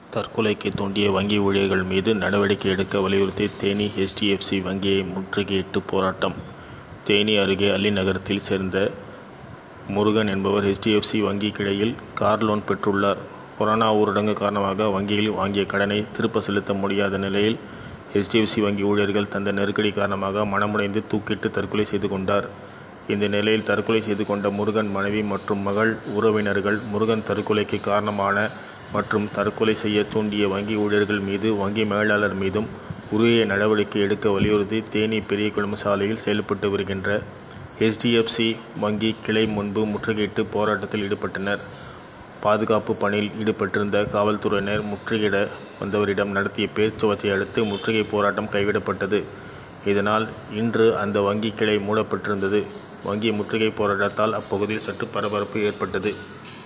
தற்கொலைக்கு தூண்டிய வங்கி ஊழியர்கள் மீது நடவடிக்கை எடுக்க வலியுறுத்தி Theni H. D. F. C. வங்கியை முற்றுகையிட்டு போராட்டம் தேனி அருகே அல்லிநகரத்தை சேர்ந்த முருகன் என்பவர் எச். டி. எப். சி. வங்கி கிளையில் கார் லோன் பெற்றுள்ளார். கொரோனா ஊரடங்கு காரணமாக வங்கியில் வாங்கிய கடனை திரும்ப செலுத்த முடியாத நிலையில் எச். டி. எப். சி. வங்கி ஊழியர்கள் தந்த நெருக்கடி காரணமாக மனமுடைந்து தூக்கிட்டு தற்கொலை செய்து கொண்டார். இந்த நிலையில் தற்கொலை செய்து கொண்ட முருகன் மனைவி மற்றும் மகள் உறவினர்கள் முருகன் தற்கொலைக்கு காரணமான மற்றும் தற்கொலை செய்ய தூண்டிய வங்கி ஊழியர்கள் மீதும் வங்கி மேலாளர் மீதும் உரிய நடவடிக்கை எடுக்க வலியுறுத்தி தேனி பெரியகுளம் சாலையில் செயல்பட்டு வருகின்ற எச். டி. எப். சி. வங்கி கிளை முன்பு முற்றுகையிட்டு போராட்டத்தில் ஈடுபட்டனர். பாதுகாப்பு பணியில் ஈடுபட்டிருந்த காவல்துறையினர் முற்றுகையிட வந்தவரிடம் நடத்திய பேச்சுவார்த்தையை அடுத்து முற்றுகை போராட்டம் கைவிடப்பட்டது. இதனால் இன்று அந்த வங்கி கிளை மூடப்பட்டிருந்தது. வங்கி முற்றுகை போராட்டத்தால் அப்பகுதியில் சற்று பரபரப்பு ஏற்பட்டது.